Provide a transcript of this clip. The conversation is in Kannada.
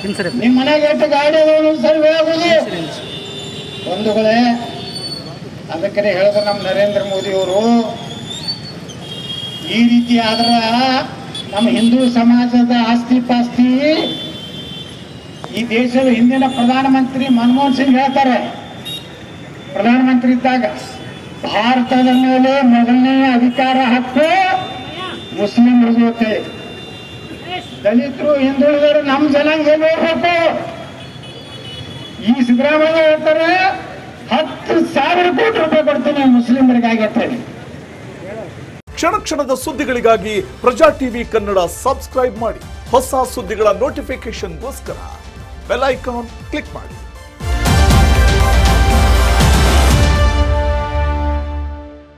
ಇನ್ಸೂರೆನ್ಸ್ ನಿಮ್ಮ ಮನೆಗೆ ಎಷ್ಟು ಗಾಡಿ ಅದಾವ ಸರ್ವೆ ಆಗೋದು ಬಂಧುಗಳೇ ಅದಕ್ಕೆ ಹೇಳಿದ್ರು ನಮ್ಮ ನರೇಂದ್ರ ಮೋದಿ ಅವರು ಈ ರೀತಿ ಆದ್ರ ನಮ್ಮ ಹಿಂದೂ ಸಮಾಜದ ಆಸ್ತಿ ಪಾಸ್ತಿ ಈ ದೇಶದ ಹಿಂದಿನ ಪ್ರಧಾನಮಂತ್ರಿ ಮನಮೋಹನ್ ಸಿಂಗ್ ಹೇಳ್ತಾರೆ ಪ್ರಧಾನಮಂತ್ರಿ ಇದ್ದಾಗ ಭಾರತದ ಮೇಲೆ ಮೊದಲನೇ ಅಧಿಕಾರ ಹಕ್ಕು ಮುಸ್ಲಿಮರದು ಅಂತ ಹೇಳಿ. ದಲಿತರು ಹಿಂದುಳಿದರು ನಮ್ಮ ಜನಾಂಗ ಎಲ್ಲಿ ಹೋಗ್ಬೇಕು ಈ ಸಿದ್ದರಾಮಯ್ಯ ಹೇಳ್ತಾರೆ ಹತ್ತು ಸಾವಿರ ಕೋಟಿ ರೂಪಾಯಿ ಕೊಡ್ತೀನಿ ಮುಸ್ಲಿಮರಿಗಾಗಿ ಅಂತ ಹೇಳಿ ಕ್ಷಣ ಕ್ಷಣದ ಸುದ್ದಿಗಳಿಗಾಗಿ ಪ್ರಜಾ ಟಿವಿ ಕನ್ನಡ ಸಬ್ಸ್ಕ್ರೈಬ್ ಮಾಡಿ ಹೊಸ ಸುದ್ದಿಗಳ ನೋಟಿಫಿಕೇಶನ್ಗೋಸ್ಕರ ಬೆಲ್ ಐಕಾನ್ ಕ್ಲಿಕ್ ಮಾಡಿ